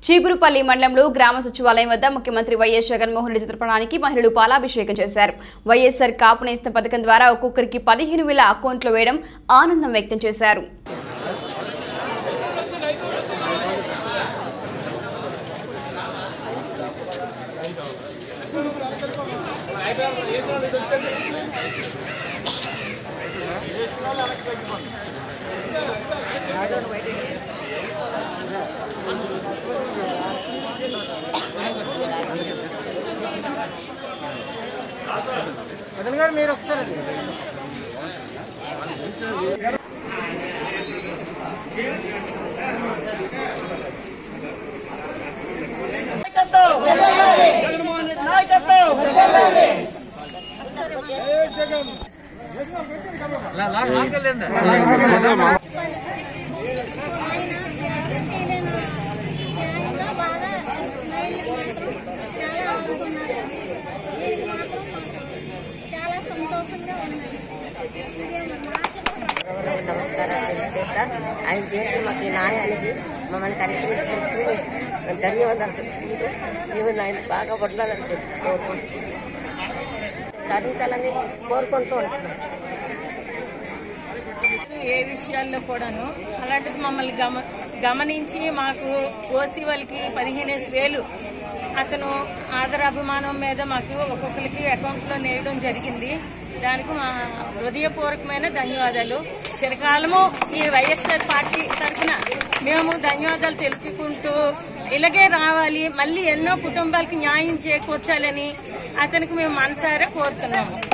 చీపురుపల్లి మండలంలో గ్రామ సచివాలయం వద్ద ముఖ్యమంత్రి వైఎస్ జగన్మోహన్ రెడ్డి చిత్రపటానికి మహిళలు పాలాభిషేకం చేశారు వైఎస్ఆర్ కాపు నేస్తం పథకం ద్వారా ఒక్కొక్కరికి పదిహేను వేల అకౌంట్లో వేయడం ఆనందం వ్యక్తం చేశారు మదన్ గారు మీరు ఒకసారి జగన్మోహన్ రెడ్డి నాయకత్వం ఎంతో బాగా మహిళలు మాత్రం చాలా ఆదుకున్నారు నేను మాత్రం చాలా సంతోషంగా ఉన్నాను ఇంకేమన్నా మాటలు నమస్కారాలు తెలియజేస్తా ఆయన చేసి మాకు ఈ న్యాయానికి మమ్మల్ని కనిపించినందుకు ధన్యవాదాలు తెలుసుకుంటూ మేము ఆయన బాగా పడాలని చెప్పుకోవాలి తరించాలని కోరుకుంటూ ఉంటున్నాం ఏ విషయాల్లో కూడాను అలాంటిది మమ్మల్ని గమ గమనించి మాకు ఓసీ వాళ్ళకి పదిహేనేసి వేలు అతను ఆదరాభిమానం మీద మాకు ఒక్కొక్కరికి అకౌంట్లో నేయడం జరిగింది దానికి మా హృదయపూర్వకమైన ధన్యవాదాలు చిరకాలము ఈ వైఎస్ఆర్ పార్టీ తరఫున మేము ధన్యవాదాలు తెలుపుకుంటూ ఇలాగే రావాలి మళ్ళీ ఎన్నో కుటుంబాలకి న్యాయం చేకూర్చాలని అతనికి మేము మనసారా కోరుతున్నాము